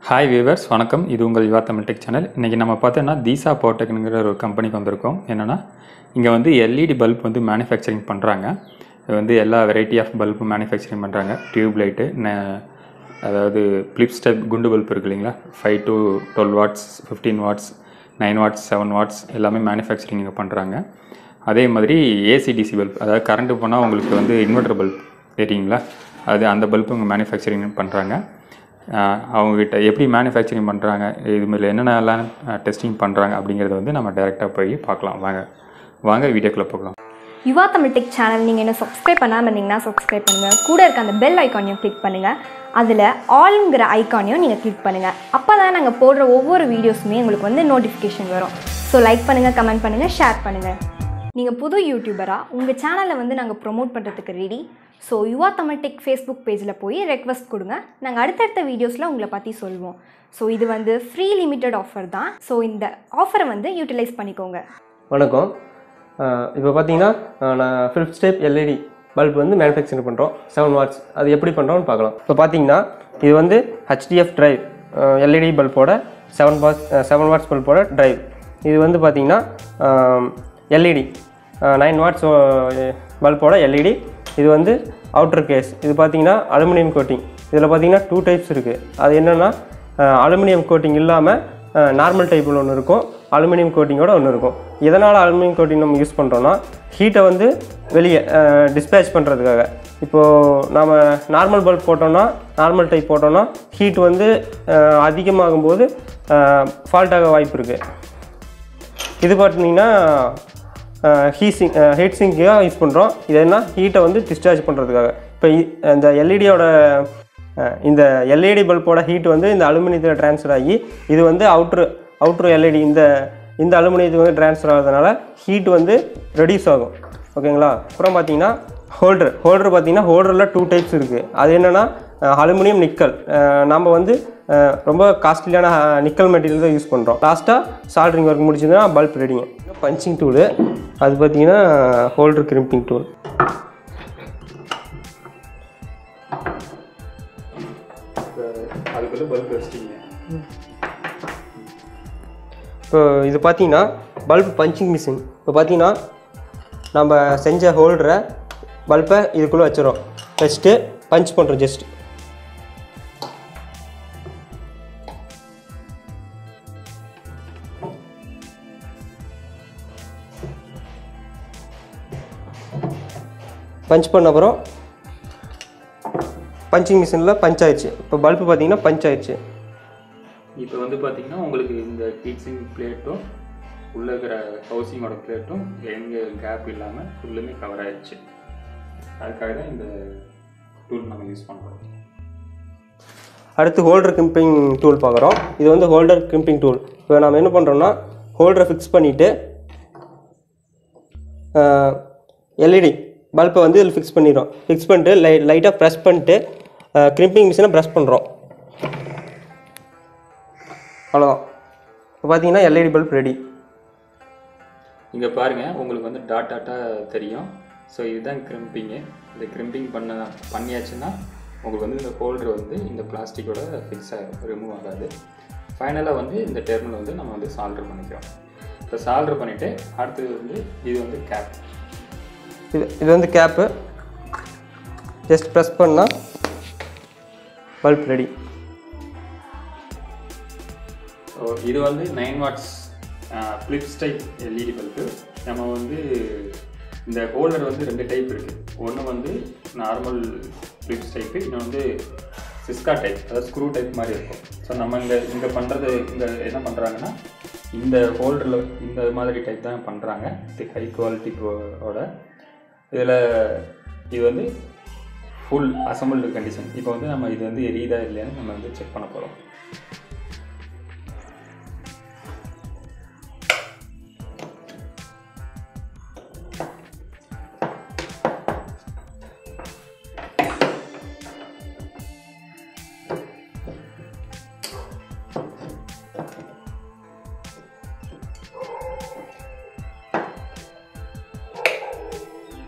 Hi viewers வணக்கம் இது உங்கள் யுவா தமிழ் டெக் சேனல் இன்றைக்கி நம்ம பார்த்தோன்னா தீசா போட்டெக்னுங்கிற ஒரு கம்பெனிக்கு வந்திருக்கோம் என்னென்னா இங்கே வந்து எல்இடி பல்ப் வந்து மேனுஃபேக்சரிங் பண்ணுறாங்க இது வந்து எல்லா வெரைட்டி ஆஃப் பல்பு மேனுஃபேக்சரிங் பண்ணுறாங்க டியூப் லைட்டு அதாவது பிளிப் ஸ்டெப் குண்டு பல்ப் இருக்கு இல்லைங்களா five to twelve watts fifteen watts nine watts seven watts எல்லாமே மேனுஃபேக்சரிங் இங்கே பண்ணுறாங்க அதே மாதிரி ஏசிடிசி பல்ப் அதாவது கரண்ட்டு போனால் உங்களுக்கு வந்து இன்வெர்டர் பல்ப் தெரியுங்களா அது அந்த பல்பு இங்கே மேனுஃபேக்சரிங் பண்ணுறாங்க அவங்கக்கிட்ட எப்படி மேனுஃபேக்சரிங் பண்ணுறாங்க இதுமாதிரி என்னென்னலாம் டெஸ்டிங் பண்ணுறாங்க அப்படிங்கிறத வந்து நம்ம டைரெக்டாக போய் பார்க்கலாம் வாங்க வாங்க வீடியோக்குள்ளே போகலாம் யுவா தமிழ் டெக் சேனல் நீங்கள் இன்னும் சப்ஸ்கிரைப் பண்ணாமல் இருந்தீங்கன்னா சப்ஸ்கிரைப் பண்ணுங்கள் கூட இருக்க அந்த பெல் ஐக்கானையும் கிளிக் பண்ணுங்கள் அதில் ஆல்ங்கிற ஐக்கானையும் நீங்கள் கிளிக் பண்ணுங்கள் அப்போ தான் நாங்கள் போடுற ஒவ்வொரு வீடியோஸுமே உங்களுக்கு வந்து நோட்டிஃபிகேஷன் வரும் ஸோ லைக் பண்ணுங்கள் கமெண்ட் பண்ணுங்கள் ஷேர் பண்ணுங்கள் நீங்கள் புது யூடியூபராக உங்கள் சேனலை வந்து நாங்கள் ப்ரொமோட் பண்ணுறதுக்கு ready so Yuva Tamil tech Facebook பேஜில் போய் ரெக்வஸ்ட் கொடுங்க நாங்கள் அடுத்தடுத்த வீடியோஸில் உங்களை பற்றி சொல்லுவோம் ஸோ இது வந்து ஃப்ரீ லிமிட்டட் ஆஃபர் தான் ஸோ இந்த ஆஃபரை வந்து யூட்டிலைஸ் பண்ணிக்கோங்க வணக்கம் இப்போ பார்த்தீங்கன்னா அஹ் நான் ஃபிஃப்த் ஸ்டெப் எல்இடி பல்ப் வந்து மேனுஃபேக்சரிங் பண்ணுறோம் செவன் வாட்ஸ் அது எப்படி பண்ணுறோம்னு பார்க்கலாம் இப்போ பார்த்தீங்கன்னா இது வந்து ஹெச்டிஎஃப் டிரைவ் எல்இடி பல்போட செவன் வாட்ஸ் செவன் வாட்ஸ் பல்போட டிரைவ் இது வந்து பார்த்தீங்கன்னா எல்இடி நைன் வாட்ஸ் பல்போட எல்இடி இது வந்து அவுட்டர் கேஸ் இது பார்த்தீங்கன்னா அலுமினியம் கோட்டிங் இதில் பார்த்தீங்கன்னா டூ டைப்ஸ் இருக்குது அது என்னென்னா அலுமினியம் கோட்டிங் இல்லாமல் நார்மல் டைப்பில் ஒன்று இருக்கும் அலுமினியம் கோட்டிங்கோட ஒன்று இருக்கும் எதனால் அலுமினியம் கோட்டிங் நம்ம யூஸ் பண்ணுறோன்னா ஹீட்டை வந்து வெளியே டிஸ்பேச் பண்ணுறதுக்காக இப்போது நம்ம நார்மல் பல்ப் போட்டோம்னா நார்மல் டைப் போட்டோம்னா ஹீட் வந்து அஹ், அதிகமாகும் போது ஃபால்ட் ஆக வாய்ப்பு இருக்குது இது பார்த்தீங்கன்னா ஹீட் சிங் ஹீட் சிங்காக யூஸ் பண்ணுறோம் இது என்ன ஹீட்டை வந்து டிஸ்சார்ஜ் பண்ணுறதுக்காக இப்போ இந்த எல்இடியோட இந்த எல்இடி பல்போட ஹீட் வந்து இந்த அலுமினியத்தில் ட்ரான்ஸ்ஃபர் ஆகி இது வந்து அவுட்ரு அவுட்ரு எல்இடி இந்த இந்த அலுமினியத்துக்கு வந்து ட்ரான்ஸ்ஃபர் ஆகிறதுனால ஹீட் வந்து ரெடியூஸ் ஆகும் ஓகேங்களா அப்புறம் பார்த்தீங்கன்னா ஹோல்டர் ஹோல்டர் பார்த்தீங்கன்னா ஹோல்டரில் டூ டைப்ஸ் இருக்குது அது என்னென்னா அலுமினியம் நிக்கல் நம்ம வந்து அஹ், ரொம்ப காஸ்ட்லியான நிக்கல் மெட்டீரியல் தான் யூஸ் பண்ணுறோம் லாஸ்ட்டாக சால்ட்ரிங் ஒர்க் முடிச்சதுன்னா பல்ப் ரெடிங்க பஞ்சிங் டூலு அது பார்த்தீங்கன்னா ஹோல்டர் கிரிம்பிங் டூல் அதுக்குள்ளே பல்ப் வச்சிட்டிங்க இப்போ இது பார்த்தீங்கன்னா பல்ப் பஞ்சிங் மிஷின் இப்போ பார்த்தீங்கன்னா நம்ம செஞ்ச ஹோல்டரை பல்பை இதுக்குள்ளே வச்சிடும் வச்சுட்டு பஞ்ச் பண்ணுறோம் ஜஸ்ட் பஞ்ச் பண்ண அப்புறம் பஞ்சிங் மிஷினில் பஞ்ச் ஆயிடுச்சு இப்போ பல்பு பார்த்தீங்கன்னா பஞ்ச் ஆயிடுச்சு இப்போ வந்து பார்த்தீங்கன்னா உங்களுக்கு இந்த ஹீட்ஸிங் பிளேட்டும் உள்ளே இருக்கிற ஹவுசிங்கோட பிளேட்டும் எங்கே கேப் இல்லாமல் ஃபுல்லுமே கவர் ஆயிடுச்சு அதுக்காக தான் இந்த டூல் நம்ம யூஸ் பண்ணுறோம் அடுத்து ஹோல்டர் கிம்பிங் டூல் பார்க்குறோம் இது வந்து ஹோல்டர் கிம்பிங் டூல் இப்போ நம்ம என்ன பண்ணுறோம்னா ஹோல்டரை ஃபிக்ஸ் பண்ணிவிட்டு எல்இடி பல்பை வந்து இதில் ஃபிக்ஸ் பண்ணிடுறோம் ஃபிக்ஸ் பண்ணிட்டு லை லைட்டாக ப்ரெஸ் பண்ணிட்டு கிரிம்பிங் மிஷினை ப்ரெஸ் பண்ணுறோம் அவ்வளோதான் இப்போ பார்த்தீங்கன்னா எல்இடி பல்ப் ரெடி இங்கே பாருங்கள் உங்களுக்கு வந்து டாட் டாட்டாக தெரியும் ஸோ இதுதான் கிரிம்பிங்கு இந்த கிரிம்பிங் பண்ண பண்ணியாச்சுன்னா உங்களுக்கு வந்து இந்த ஹோல்டர் வந்து இந்த பிளாஸ்டிக்கோட ஃபிக்ஸ் ஆகிடும் ரிமூவ் ஆகாது ஃபைனலாக வந்து இந்த டெர்மினல் வந்து நம்ம வந்து சால்டர் பண்ணிக்கிறோம் இப்போ சால்டர் பண்ணிவிட்டு அடுத்தது வந்து இது வந்து கேப் இது இது வந்து கேப்பு ஜஸ்ட் ப்ரெஸ் பண்ணால் பல்ப் ரெடி ஸோ இது வந்து nine watts Philips type LED bulb நம்ம வந்து இந்த ஹோல்டர் வந்து ரெண்டு டைப் இருக்குது ஒன்று வந்து நார்மல் ஃப்ளிப்ஸ் டைப்பு இன்னொன்று வந்து சிஸ்கா டைப் அதாவது ஸ்க்ரூ டைப் மாதிரி இருக்கும் ஸோ நம்ம இங்கே இங்கே பண்ணுறது இந்த என்ன பண்ணுறாங்கன்னா இந்த ஹோல்டரில் இந்த மாதிரி டைப் தான் பண்ணுறாங்க இது ஹை குவாலிட்டி ஓட இதில் இது வந்து ஃபுல் அசம்பிள்டு கண்டிஷன் இப்போ வந்து நம்ம இது வந்து எரியுதா இல்லையான்னு நம்ம வந்து செக் பண்ண போகிறோம்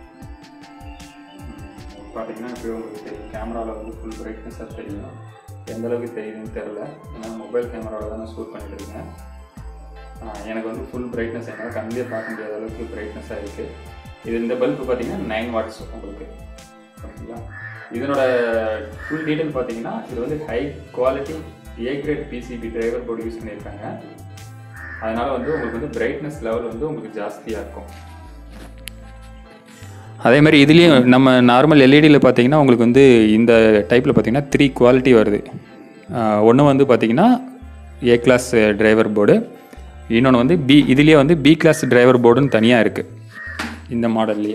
பார்த்தீங்கன்னா இப்போ உங்களுக்கு தெரியும் கேமராவில் வந்து ஃபுல் பிரைட்னஸாக தெரியும் எந்த அளவுக்கு தெரியுதுன்னு தெரில ஏன்னா மொபைல் கேமராவில் தான் நான் ஷூட் பண்ணிட்டு இருக்கேன் ஆ, எனக்கு வந்து ஃபுல் பிரைட்னஸ் என்னால் கண்ணிலே பார்க்க முடியாத அளவுக்கு பிரைட்னஸாக இருக்குது இது இந்த பல்பு பார்த்தீங்கன்னா நைன் வாட்ஸ் உங்களுக்கு ஓகேங்களா இதனோட ஃபுல் டீட்டெயில் பார்த்தீங்கன்னா இது வந்து high quality A grade PCB driver board use பண்ணியிருக்காங்க அதனால் வந்து உங்களுக்கு வந்து பிரைட்னஸ் லெவல் வந்து உங்களுக்கு ஜாஸ்தியாக இருக்கும் அதே மாதிரி இதுலேயும் நம்ம நார்மல் எல்இடியில் பார்த்தீங்கன்னா உங்களுக்கு வந்து இந்த டைப்பில் பார்த்தீங்கன்னா த்ரீ குவாலிட்டி வருது ஒன்று வந்து பார்த்தீங்கன்னா ஏ கிளாஸ் டிரைவர் போர்டு இன்னொன்று வந்து பி இதுலேயே வந்து பி கிளாஸ் டிரைவர் போர்டுன்னு தனியாக இருக்குது இந்த மாடல்லையே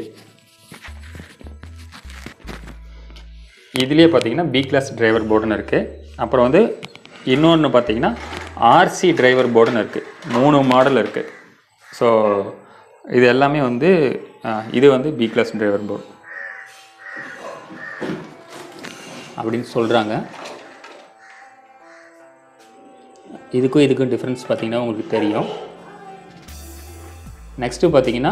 இதுலேயே பார்த்தீங்கன்னா பி கிளாஸ் டிரைவர் போர்டுன்னு இருக்குது அப்புறம் வந்து இன்னொன்று பார்த்தீங்கன்னா ஆர்சி டிரைவர் போர்டுன்னு இருக்குது மூணு மாடல் இருக்குது ஸோ இது எல்லாமே வந்து அஹ், இது வந்து பி கிளாஸ் டிரைவர் போர்டு அப்படின்னு சொல்கிறாங்க இதுக்கும் இதுக்கும் டிஃப்ரென்ஸ் பார்த்தீங்கன்னா உங்களுக்கு தெரியும் நெக்ஸ்ட்டு பார்த்தீங்கன்னா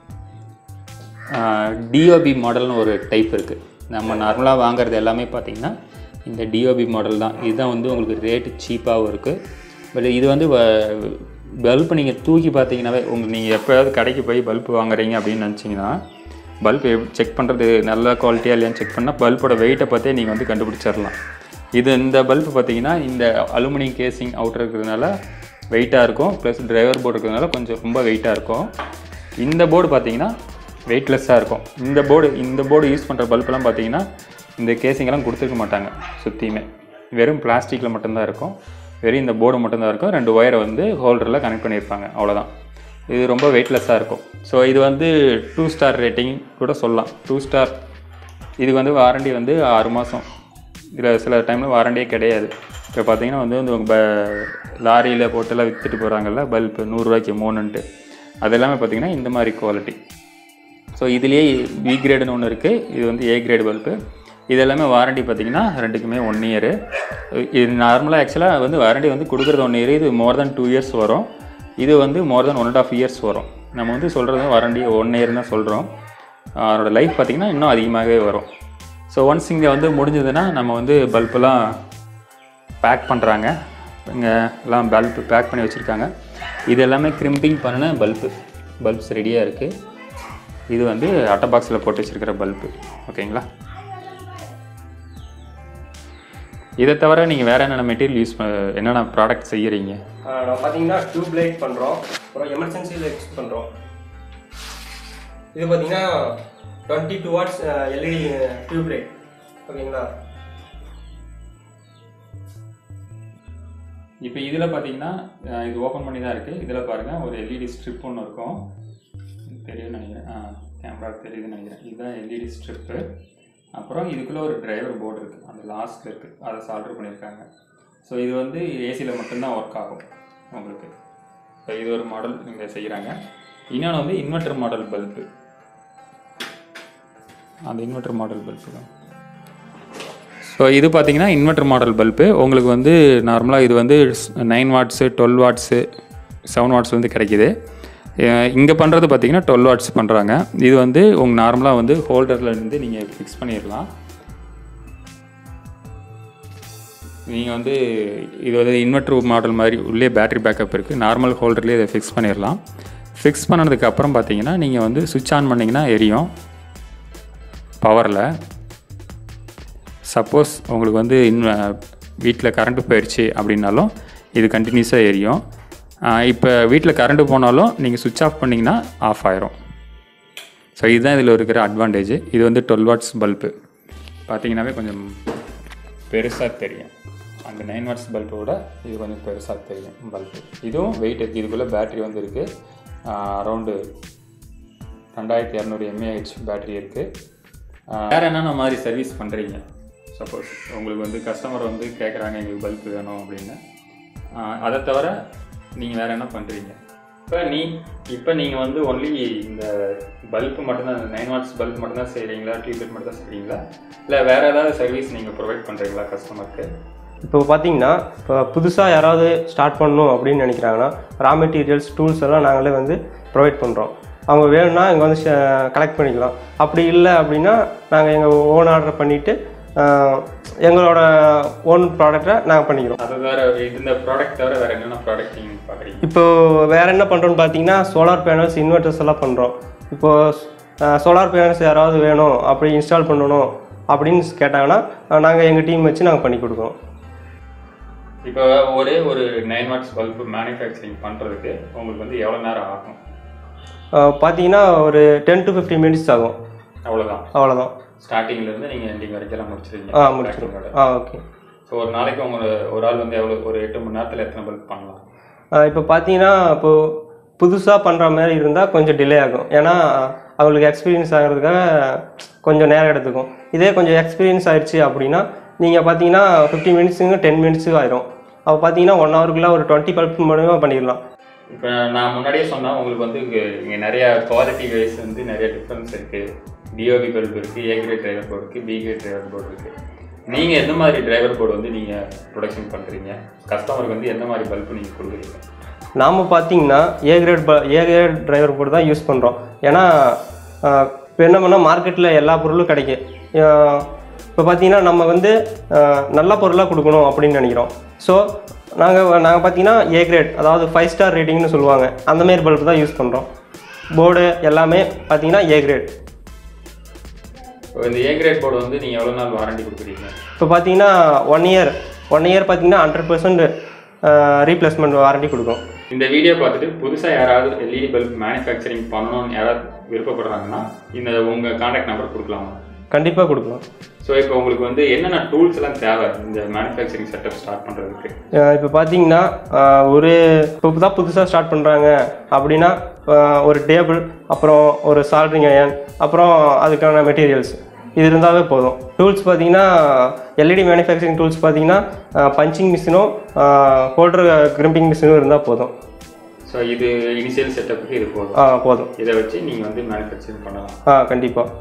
டிஓபி மாடல்னு ஒரு டைப் இருக்குது நம்ம நார்மலாக வாங்குறது எல்லாமே பார்த்தீங்கன்னா இந்த டிஓபி மாடல் தான் இதுதான் வந்து உங்களுக்கு ரேட்டு சீப்பாகவும் இருக்குது பட் இது வந்து பல்ப் நீங்கள் தூக்கி பார்த்தீங்கன்னாவே உங்கள் நீங்கள் எப்போயாவது கடைக்கு போய் பல்ப் வாங்குறீங்க அப்படின்னு நினச்சிங்கன்னா பல்ப் செக் பண்ணுறது நல்ல குவாலிட்டியாக இல்லையான்னு செக் பண்ணால் பல்போட வெயிட்டை பார்த்தே நீங்கள் வந்து கண்டுபிடிச்சிடலாம் இது இந்த பல்ப் பார்த்தீங்கன்னா இந்த அலுமினியம் கேசிங் அவுட்டர் இருக்கிறதுனால வெயிட்டாக இருக்கும் ப்ளஸ் டிரைவர் போர்டு இருக்கிறதுனால கொஞ்சம் ரொம்ப வெயிட்டாக இருக்கும் இந்த போர்டு பார்த்தீங்கன்னா வெயிட்லெஸ்ஸாக இருக்கும் இந்த போர்டு இந்த போர்டு யூஸ் பண்ணுற பல்பெல்லாம் பார்த்தீங்கன்னா இந்த கேசிங்கெல்லாம் கொடுத்துருக்க மாட்டாங்க சுற்றியுமே வெறும் பிளாஸ்டிக்கில் மட்டும்தான் இருக்கும் வெறும் இந்த போர்டு மட்டும்தான் இருக்கும் ரெண்டு ஒயரை வந்து ஹோல்டரில் கனெக்ட் பண்ணியிருப்பாங்க அவ்வளோதான் இது ரொம்ப வெயிட்லெஸ்ஸாக இருக்கும் ஸோ இது வந்து டூ ஸ்டார் ரேட்டிங் கூட சொல்லலாம் டூ ஸ்டார் இதுக்கு வந்து வாரண்டி வந்து ஆறு மாதம் இதில் சில டைமில் வாரண்டியே கிடையாது இப்போ பார்த்தீங்கன்னா வந்து வந்து உங்கள் ப லாரியில் போட்டெல்லாம் விற்றுட்டு போகிறாங்கல்ல பல்பு நூறுரூவாய்க்கு மூணுன்ட்டு அது எல்லாமே பார்த்தீங்கன்னா இந்த மாதிரி குவாலிட்டி ஸோ இதுலேயே பி கிரேடுன்னு ஒன்று இருக்குது இது வந்து ஏ கிரேடு பல்பு இது எல்லாமே வாரண்டி பார்த்தீங்கன்னா ரெண்டுக்குமே ஒன் இயரு இது நார்மலாக ஆக்சுவலாக வந்து வாரண்டி வந்து கொடுக்குறது ஒன் இயர் இது மோர் தென் டூ இயர்ஸ் வரும் இது வந்து more than one and half years வரும் நம்ம வந்து சொல்கிறது வாரண்டி ஒன் இயர் தான் சொல்கிறோம் அதனோட லைஃப் பார்த்திங்கன்னா இன்னும் அதிகமாகவே வரும் ஸோ ஒன்ஸ் இங்கே வந்து முடிஞ்சதுன்னா நம்ம வந்து பல்பெல்லாம் பேக் பண்ணுறாங்க இங்கே எல்லாம் பல்ப் பேக் பண்ணி வச்சுருக்காங்க இது எல்லாமே கிரிம்பிங் பண்ணின பல்பு பல்ப்ஸ் ரெடியாக இருக்குது இது வந்து அட்டை பாக்ஸில் போட்டு வச்சுருக்கிற பல்பு ஓகேங்களா இதை தவிர நீங்கள் வேறு என்னென்ன மெட்டீரியல் யூஸ் ப என்னென்ன ப்ராடக்ட் செய்கிறீங்க நான் பார்த்தீங்கன்னா டியூப் லைட் பண்ணுறோம் அப்புறம் எமர்ஜென்சி லைட்ஸ் பண்ணுறோம் இது பார்த்தீங்கன்னா twenty two watts LED tube light ஓகேங்களா இப்போ இதில் பார்த்தீங்கன்னா அஹ், இது ஓப்பன் பண்ணி தான் இருக்குது இதில் பாருங்கள் ஒரு எல்இடி ஸ்ட்ரிப் ஒன்று இருக்கும் தெரியும்னு நினைக்கிறேன் ஆ கேமரா தெரியுதுன்னு நினைக்கிறேன் இதுதான் எல்இடி ஸ்ட்ரிப்பு அப்புறம் இதுக்குள்ளே ஒரு டிரைவர் போர்டு இருக்குது அந்த லாஸ்ட்டில் இருக்குது அதை சால்டர் பண்ணியிருக்காங்க ஸோ இது வந்து ஏசியில் மட்டும்தான் ஒர்க் ஆகும் உங்களுக்கு ஸோ இது ஒரு மாடல் இங்கே செய்கிறாங்க இன்னொன்று வந்து இன்வெர்டர் மாடல் பல்பு அந்த இன்வெர்டர் மாடல் பல்பு தான் ஸோ இது பார்த்தீங்கன்னா இன்வெர்டர் மாடல் பல்பு உங்களுக்கு வந்து நார்மலாக இது வந்து nine watts twelve watts seven watts வந்து கிடைக்கிது இங்கே பண்ணுறது பார்த்தீங்கன்னா டுவெல் வாட்ஸ் பண்ணுறாங்க இது வந்து உங்கள் நார்மலாக வந்து ஹோல்டரில் இருந்து நீங்கள் ஃபிக்ஸ் பண்ணிடலாம் நீங்கள் வந்து இது வந்து இன்வெர்டர் மாடல் மாதிரி உள்ளே பேட்டரி பேக்கப் இருக்குது நார்மல் ஹோல்டர்லேயே இதை ஃபிக்ஸ் பண்ணிடலாம் ஃபிக்ஸ் பண்ணதுக்கு அப்புறம் பார்த்தீங்கன்னா நீங்கள் வந்து சுவிட்ச் ஆன் பண்ணிங்கன்னா எரியும் பவரில் சப்போஸ் உங்களுக்கு வந்து இன் வீட்டில் கரண்ட்டு போயிடுச்சு அப்படின்னாலும் இது கண்டினியூஸாக எரியும் இப்போ வீட்டில் கரண்ட்டு போனாலும் நீங்கள் சுவிட்ச் ஆஃப் பண்ணிங்கன்னா ஆஃப் ஆயிரும் ஸோ இதுதான் இதில் இருக்கிற அட்வான்டேஜ் இது வந்து டுவெல் வாட்ஸ் பல்பு பார்த்தீங்கன்னாவே கொஞ்சம் பெருசாக தெரியும் அந்த நைன் வாட்ஸ் பல்போட இது கொஞ்சம் பெருசாக தெரியும் பல்பு இதுவும் வெயிட் இருக்குது இதுக்குள்ளே பேட்டரி வந்து இருக்குது அரௌண்டு ரெண்டாயிரத்தி இரநூறு எம்ஏஹெச் பேட்டரி இருக்குது வேறு என்னென்ன மாதிரி சர்வீஸ் பண்ணுறீங்க சப்போஸ் உங்களுக்கு வந்து கஸ்டமர் வந்து கேட்குறாங்க எங்களுக்கு பல்ப் வேணும் அப்படின்னு ஆஹ் அதை தவிர நீங்கள் வேறு என்ன பண்ணுறீங்க இப்போ நீ இப்போ நீங்கள் வந்து ஒன்லி இந்த பல்ப் மட்டும்தான் நைன் வாட்ஸ் பல்ப் மட்டும்தான் செய்கிறீங்களா டியூப்லைட் மட்டும் தான் செய்கிறீங்களா இல்லை வேறு ஏதாவது சர்வீஸ் நீங்கள் ப்ரொவைட் பண்ணுறீங்களா கஸ்டமருக்கு இப்போ பார்த்தீங்கன்னா இப்போ புதுசாக யாராவது ஸ்டார்ட் பண்ணணும் அப்படின்னு நினைக்கிறாங்கன்னா ரா மெட்டீரியல்ஸ் டூல்ஸ் எல்லாம் நாங்களே வந்து ப்ரொவைட் பண்ணுறோம் அவங்க வேணும்னா இங்கே வந்து கலெக்ட் பண்ணிக்கலாம் அப்படி இல்லை அப்படின்னா நாங்கள் எங்கள் ஓன் ஆர்டர் பண்ணிவிட்டு ஆஹ், எங்களோட ஓன் ப்ராடக்டை நாங்கள் பண்ணிக்கிறோம் அது வேற இந்த ப்ராடக்ட் தவிர வேற என்னென்ன ப்ராடக்ட் நீங்கள் பார்க்குறீங்க இப்போ வேற என்ன பண்ணுறோன்னு பார்த்தீங்கன்னா சோலார் பேனல்ஸ் இன்வெர்டர்ஸ் எல்லாம் பண்ணுறோம் இப்போ சோலார் பேனல்ஸ் யாராவது வேணும் அப்படி இன்ஸ்டால் பண்ணணும் அப்படின்னு கேட்டாங்கன்னா நாங்கள் எங்கள் டீம் வச்சு நாங்கள் பண்ணி கொடுக்குறோம் இப்போ ஒரே ஒரு நைன் வாட்ஸ் பல்பு மேனுஃபேக்சரிங் பண்ணுறதுக்கு உங்களுக்கு வந்து எவ்வளோ நேரம் ஆகும் ஆஹ், பார்த்தீங்கன்னா ஒரு டென் டு ஃபிஃப்டீன் மினிட்ஸ் ஆகும் அவ்வளோதான் அவ்வளோதான் ஸ்டார்டிங்லேருந்து நீங்கள் எண்டிங் வரைக்கும் எல்லாம் முடிச்சிருவீங்க ஆ முடிச்சிடும் ஆ ஓகே ஸோ ஒரு நாளைக்கு உங்க ஒரு ஆள் வந்து எவ்வளோ ஒரு எட்டு மணி நேரத்தில் எத்தனை பல்ப் பண்ணலாம் இப்போ பார்த்தீங்கன்னா இப்போ புதுசாக பண்ணுற மாதிரி இருந்தால் கொஞ்சம் டிலே ஆகும் ஏன்னா அவங்களுக்கு எக்ஸ்பீரியன்ஸ் ஆகிறதுக்காக கொஞ்சம் நேரம் எடுத்துக்கும் இதே கொஞ்சம் எக்ஸ்பீரியன்ஸ் ஆயிடுச்சு அப்படின்னா நீங்கள் பார்த்தீங்கன்னா ஃபிஃப்டி மினிட்ஸுங்க டென் மினிட்ஸுக்கு ஆயிரும் அப்போ பார்த்தீங்கன்னா ஒன் ஹவருக்குள்ள ஒரு டுவெண்ட்டி பல்ப் மூலமாக பண்ணிடலாம் இப்போ நான் முன்னாடியே சொன்னேன் உங்களுக்கு வந்து இங்கே இங்கே நிறைய குவாலிட்டி வைஸ் வந்து நிறைய டிஃப்ரென்ஸ் இருக்குது டிஓபி பல்ப் இருக்குது ஏ கிரேட் டிரைவர் போர்டு இருக்குது பி கிரேட் டிரைவர் போர்டு இருக்குது நீங்கள் எந்த மாதிரி டிரைவர் போர்டு வந்து நீங்கள் ப்ரொடக்ஷன் பண்ணுறீங்க கஸ்டமருக்கு வந்து எந்த மாதிரி பல்ப் நீங்கள் கொடுக்குறீங்க நாம் பார்த்தீங்கன்னா ஏ கிரேட் ப ஏ கிரேட் டிரைவர் போர்டு தான் யூஸ் பண்ணுறோம் ஏன்னா இப்போ என்ன பண்ணால் மார்க்கெட்டில் எல்லா பொருளும் கிடைக்கும் இப்போ பார்த்தீங்கன்னா நம்ம வந்து ஆஹ், நல்ல பொருளாக கொடுக்கணும் அப்படின்னு நினைக்கிறோம் ஸோ நாங்கள் நாங்கள் பார்த்தீங்கன்னா ஏ கிரேட் அதாவது ஃபைவ் ஸ்டார் ரேட்டிங்னு சொல்லுவாங்க அந்த மாதிரி பல்ப் தான் யூஸ் பண்ணுறோம் போர்டு எல்லாமே பார்த்தீங்கன்னா ஏ கிரேட் இப்போ இந்த ஏ கிரேட் போர்டு வந்து நீங்கள் எவ்வளோ நாள் வாரண்டி கொடுக்குறீங்க இப்போ பார்த்தீங்கன்னா ஒன் இயர் ஒன் இயர் பார்த்தீங்கன்னா ஹண்ட்ரட் பர்சன்ட் ரீப்ளேஸ்மெண்ட் வாரண்டி கொடுக்கும் இந்த வீடியோ பார்த்துட்டு புதுசாக யாராவது எல்இடி பல்ப் மேனுஃபேக்சரிங் பண்ணணும்னு யாராவது விருப்பப்படுறாங்கன்னா இந்த உங்கள் காண்டாக்ட் நம்பர் கொடுக்கலாமா கண்டிப்பாக கொடுக்கலாம் ஸோ இப்போ உங்களுக்கு வந்து என்னென்ன டூல்ஸ் எல்லாம் தேவை இந்த மேனுஃபேக்சரிங் செட்டப் ஸ்டார்ட் பண்ணுறதுக்கு இப்போ பார்த்தீங்கன்னா ஆஹ் ஒரு இப்போ தான் புதுசாக ஸ்டார்ட் பண்ணுறாங்க அப்படின்னா ஆஹ் ஒரு டேபிள் அப்புறம் ஒரு சால்ட்ரிங் அயன் அப்புறம் அதுக்கான மெட்டீரியல்ஸ் இது இருந்தாவே போதும் டூல்ஸ் பார்த்தீங்கன்னா எல்இடி மேனுஃபேக்சரிங் டூல்ஸ் பார்த்தீங்கன்னா பஞ்சிங் மிஷினும் ஹோல்டர் கிரிம்பிங் மிஷினும் இருந்தால் போதும் ஸோ இது இனிஷியல் செட்டப்புக்கு இது போதும் ஆ போதும் இதை வச்சு நீங்கள் வந்து மேனுஃபேக்சரிங் பண்ணலாம் ஆ கண்டிப்பாக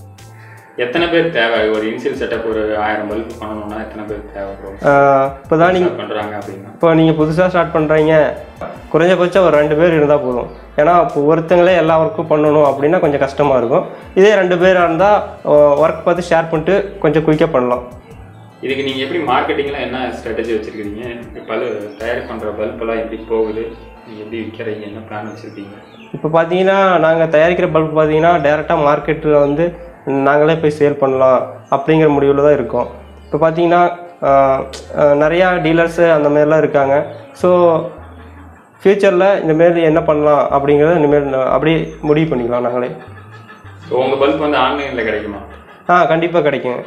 எத்தனை பேர் தேவை ஒரு இனிஷியல் செட்டப் ஒரு ஆயிரம் பல்ப் பண்ணணும்னா எத்தனை பேர் தேவைப்படும் இப்போ தான் நீங்கள் பண்ணுறாங்க அப்படின்னா இப்போ நீங்கள் புதுசாக ஸ்டார்ட் பண்ணுறீங்க குறைஞ்சபட்சம் ஒரு ரெண்டு பேர் இருந்தால் போதும் ஏன்னா இப்போ ஒருத்தங்களே எல்லா ஒர்க்கும் பண்ணணும் அப்படின்னா கொஞ்சம் கஷ்டமாக இருக்கும் இதே ரெண்டு பேராக இருந்தால் ஒர்க் பார்த்து ஷேர் பண்ணிட்டு கொஞ்சம் குயிக்காக பண்ணலாம் இதுக்கு நீங்கள் எப்படி மார்க்கெட்டிங்கில் என்ன ஸ்ட்ராட்டஜி வச்சுருக்கீங்க பல் தயார் பண்ணுற பல்பெல்லாம் எப்படி போகுது நீங்கள் எப்படி விற்கிறீங்க என்ன பிளான் வச்சுருக்கீங்க இப்போ பார்த்தீங்கன்னா நாங்கள் தயாரிக்கிற பல்ப் பார்த்தீங்கன்னா டேரெக்டாக மார்க்கெட்டில் வந்து நாங்களே போய் சேல் பண்ணலாம் அப்படிங்கிற முடிவில் தான் இருக்கோம் இப்போ பார்த்தீங்கன்னா ஆஹ், ஆஹ், நிறையா டீலர்ஸு அந்த மாதிரிலாம் இருக்காங்க ஸோ ஃப்யூச்சரில் இந்தமாரி என்ன பண்ணலாம் அப்படிங்கிறத இனிமேல் நான் அப்படியே முடிவு பண்ணிக்கலாம் நாங்களே ஸோ உங்கள் பல்ப் வந்து ஆன்லைனில் கிடைக்குமா ஆ கண்டிப்பாக கிடைக்குங்க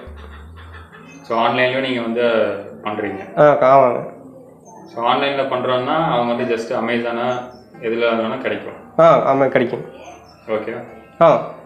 ஸோ ஆன்லைன்லேயும் நீங்கள் வந்து பண்ணுறீங்க ஆ ஆமாங்க ஸோ ஆன்லைனில் பண்ணுறோன்னா அவங்க வந்து ஜஸ்ட் அமேசானா எதில் வேணால் கிடைக்கும் ஆ ஆமாம் கிடைக்கும் ஓகே ஆ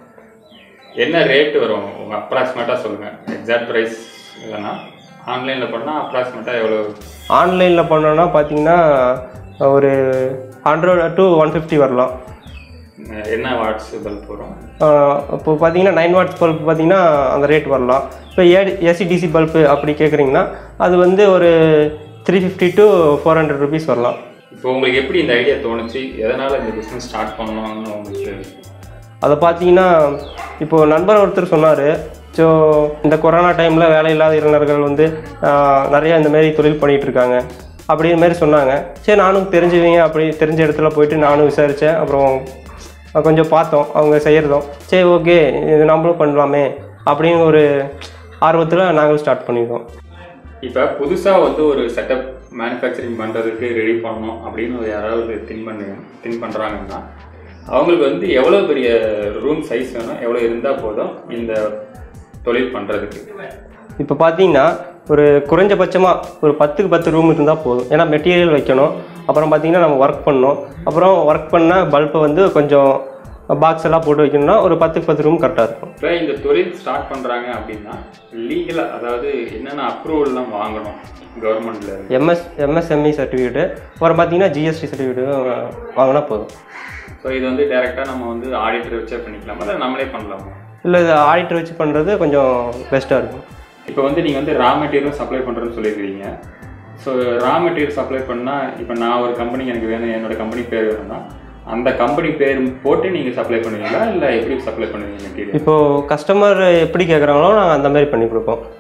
என்ன ரேட் வரும் உங்கள் அப்ராக்சிமேட்டாக சொல்லுங்கள் எக்ஸாக்ட் ப்ரைஸ் இல்லைன்னா ஆன்லைனில் பண்ணால் அப்ராக்சிமேட்டாக எவ்வளோ ஆன்லைனில் பண்ணோன்னா பார்த்தீங்கன்னா ஒரு ஹண்ட்ரட் டு ஒன் ஃபிஃப்டி வரலாம் அஹ் என்ன வாட்ஸ் பல்ப் வரும் இப்போ பார்த்தீங்கன்னா நைன் வாட்ஸ் பல்ப் பார்த்தீங்கன்னா அந்த ரேட் வரலாம் இப்போ ஏடி ஏசிடிசி பல்பு அப்படி கேட்குறீங்கன்னா அது வந்து ஒரு three fifty to four hundred rupees வரலாம் இப்போ உங்களுக்கு எப்படி இந்த ஐடியா தோணுச்சு எதனால் இந்த பிஸ்னஸ் ஸ்டார்ட் பண்ணணும்னு உங்களுக்கு அதை பார்த்தீங்கன்னா இப்போது நண்பர் ஒருத்தர் சொன்னார் ஸோ இந்த கொரோனா டைமில் வேலை இல்லாத இளைஞர்கள் வந்து ஆஹ், நிறைய இந்த மாதிரி தொழில் பண்ணிகிட்டு இருக்காங்க அப்படிங்கிற மாதிரி சொன்னாங்க சரி நானும் தெரிஞ்சவங்க அப்படி தெரிஞ்ச இடத்துல போயிட்டு நானும் விசாரித்தேன் அப்புறம் கொஞ்சம் பார்த்தோம் அவங்க செய்கிறதும் சரி ஓகே இது நம்மளும் பண்ணலாமே அப்படின்னு ஒரு ஆர்வத்தில் நாங்களும் ஸ்டார்ட் பண்ணியிருக்கோம் இப்போ புதுசாக வந்து ஒரு செட்டப் மேனுஃபேக்சரிங் பண்ணுறதுக்கு ரெடி பண்ணணும் அப்படின்னு ஒரு யாராவது திங்க் பண்ணுங்க திங்க் பண்ணுறாங்கன்னா அவங்களுக்கு வந்து எவ்வளோ பெரிய ரூம் சைஸ் வேணும் எவ்வளோ இருந்தால் போதும் இந்த தொழில் பண்ணுறதுக்கு இப்போ பார்த்தீங்கன்னா ஒரு குறைஞ்சபட்சமாக ஒரு பத்துக்கு பத்து ரூம் இருந்தால் போதும் ஏன்னா மெட்டீரியல் வைக்கணும் அப்புறம் பார்த்தீங்கன்னா நம்ம ஒர்க் பண்ணணும் அப்புறம் ஒர்க் பண்ணால் பல்பை வந்து கொஞ்சம் பாக்ஸ் எல்லாம் போட்டு வைக்கணும்னா ஒரு பத்துக்கு பத்து ரூம் கரெக்டாக இருக்கும் இப்போ இந்த தொழில் ஸ்டார்ட் பண்ணுறாங்க அப்படின்னா லீகலாக அதாவது என்னென்ன அப்ரூவல்லாம் வாங்கணும் கவர்மெண்ட்ல இருந்து எம்எஸ் எம்எஸ்எம்இ சர்டிஃபிகேட்டு அப்புறம் பார்த்தீங்கன்னா ஜிஎஸ்டி சர்டிஃபிகேட்டு வாங்கினா போதும் ஸோ இது வந்து டைரெக்டாக நம்ம வந்து ஆடிட்டர் வச்சே பண்ணிக்கலாமா இல்லை நம்மளே பண்ணலாமா இல்லை இது ஆடிட்டர் வச்சு பண்ணுறது கொஞ்சம் பெஸ்ட்டாக இருக்கும் இப்போ வந்து நீங்கள் வந்து ரா மெட்டீரியல் சப்ளை பண்ணுறேன்னு சொல்லியிருக்கிறீங்க ஸோ ரா மெட்டீரியல் சப்ளை பண்ணால் இப்போ நான் ஒரு கம்பெனி எனக்கு வேணும் என்னோட கம்பெனி பேர் வேணும்னா அந்த கம்பெனி பேர் போட்டு நீங்கள் சப்ளை பண்ணுவீங்களா இல்லை எப்படி சப்ளை பண்ணுவீங்க மெட்டீரியல் இப்போது கஸ்டமர் எப்படி கேட்குறாங்களோ நாங்கள் அந்த மாதிரி பண்ணி கொடுப்போம்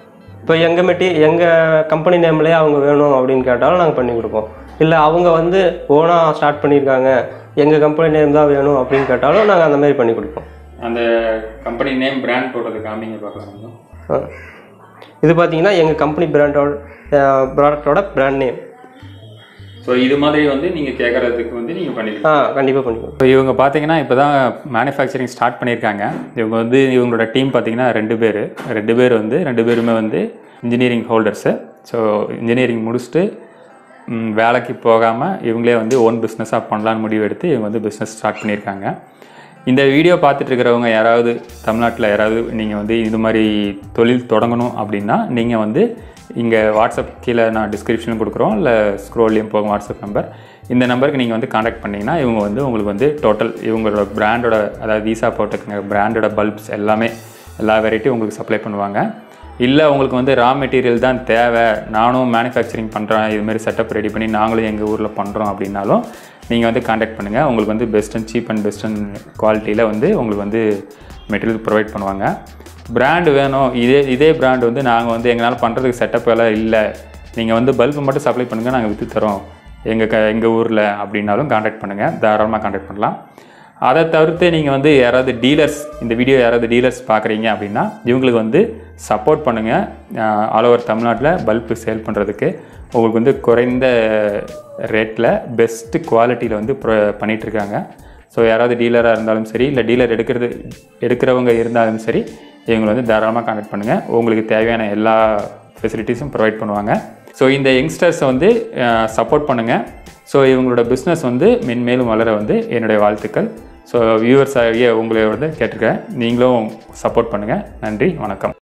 இப்போ எங்கள் மெட்டி எங்கள் கம்பெனி நேம்லேயே அவங்க வேணும் அப்படின்னு கேட்டாலும் நாங்கள் பண்ணி கொடுப்போம் இல்லை அவங்க வந்து ஓனாக ஸ்டார்ட் பண்ணியிருக்காங்க எங்கள் கம்பெனி நேம் தான் வேணும் அப்படின்னு கேட்டாலும் நாங்கள் அந்த மாதிரி பண்ணி கொடுப்போம் அந்த கம்பெனி நேம் பிராண்ட் போடுறது காமிங்க பார்க்கலாம் ஆ. இது பார்த்தீங்கன்னா எங்கள் கம்பெனி பிராண்டோட ப்ராடக்டோட பிராண்ட் நேம் ஸோ இது மாதிரி வந்து நீங்கள் கேட்குறதுக்கு வந்து நீங்கள் பண்ணிக்கலாம் ஆ கண்டிப்பாக பண்ணி கொடுப்போம் இப்போ இவங்க பார்த்தீங்கன்னா இப்போ தான் மேனுஃபேக்சரிங் ஸ்டார்ட் பண்ணியிருக்காங்க இவங்க வந்து இவங்களோட டீம் பார்த்தீங்கன்னா ரெண்டு பேர் ரெண்டு பேர் வந்து ரெண்டு பேருமே வந்து இன்ஜினியரிங் ஹோல்டர்ஸு ஸோ இன்ஜினியரிங் முடிச்சுட்டு ம், வேலைக்கு போகாமல் இவங்களே வந்து ஓன் பிஸ்னஸாக பண்ணலான்னு முடிவு எடுத்து இவங்க வந்து பிஸ்னஸ் ஸ்டார்ட் பண்ணியிருக்காங்க இந்த வீடியோ பார்த்துட்டு இருக்கிறவங்க யாராவது தமிழ்நாட்டில் யாராவது நீங்கள் வந்து இது மாதிரி தொழில் தொடங்கணும் அப்படின்னா நீங்கள் வந்து இங்கே வாட்ஸ்அப் கீழே நான் டிஸ்கிரிப்ஷனில் கொடுக்குறோம் இல்லை ஸ்க்ரோல்லையும் போகும் வாட்ஸ்அப் நம்பர் இந்த நம்பருக்கு நீங்கள் வந்து காண்டாக்ட் பண்ணிங்கன்னா இவங்க வந்து உங்களுக்கு வந்து டோட்டல் இவங்களோட பிராண்டோட அதாவது வீசா போட்டுக்குங்க பிராண்டோட பல்ப்ஸ் எல்லாமே எல்லா வெரைட்டியும் உங்களுக்கு சப்ளை பண்ணுவாங்க இல்லை உங்களுக்கு வந்து ரா மெட்டீரியல் தான் தேவை நானும் மேனுஃபேக்சரிங் பண்ணுறேன் இதுமாரி செட்டப் ரெடி பண்ணி நாங்களும் எங்கள் ஊரில் பண்ணுறோம் அப்படின்னாலும் நீங்கள் வந்து காண்டாக்ட் பண்ணுங்கள் உங்களுக்கு வந்து best and cheap and best and குவாலிட்டியில் வந்து உங்களுக்கு வந்து மெட்டீரியல் ப்ரொவைட் பண்ணுவாங்க பிராண்டு வேணும் இதே இதே பிராண்ட் வந்து நாங்கள் வந்து எங்களால் பண்ணுறதுக்கு செட்டப் எல்லாம் இல்லை நீங்கள் வந்து பல்பு மட்டும் சப்ளை பண்ணுங்கள் நாங்கள் விற்று தரோம் எங்கள் க எங்கள் ஊரில் அப்படின்னாலும் காண்டாக்ட் பண்ணுங்கள் தாராளமாக காண்டாக்ட் பண்ணலாம் அதை தவிர்த்து நீங்கள் வந்து யாராவது டீலர்ஸ் இந்த வீடியோ யாராவது டீலர்ஸ் பார்க்குறீங்க அப்படின்னா இவங்களுக்கு வந்து சப்போர்ட் பண்ணுங்கள் ஆல் ஓவர் தமிழ்நாட்டில் பல்பு சேல் பண்ணுறதுக்கு உங்களுக்கு வந்து குறைந்த ரேட்டில் பெஸ்ட்டு குவாலிட்டியில் வந்து ப்ரொ பண்ணிகிட்ருக்காங்க ஸோ யாராவது டீலராக இருந்தாலும் சரி இல்லை டீலர் எடுக்கிறது எடுக்கிறவங்க இருந்தாலும் சரி இவங்களை வந்து தாராளமாக கான்டாக்ட் பண்ணுங்கள் உங்களுக்கு தேவையான எல்லா ஃபெசிலிட்டிஸும் ப்ரொவைட் பண்ணுவாங்க ஸோ இந்த யங்ஸ்டர்ஸை வந்து சப்போர்ட் பண்ணுங்கள் ஸோ இவங்களோட பிஸ்னஸ் வந்து மென்மேலும் வளர வந்து என்னுடைய வாழ்த்துக்கள் ஸோ வியூவர்ஸ் ஆகிய உங்களை வந்து கேட்டிருக்கேன் நீங்களும் சப்போர்ட் பண்ணுங்கள் நன்றி வணக்கம்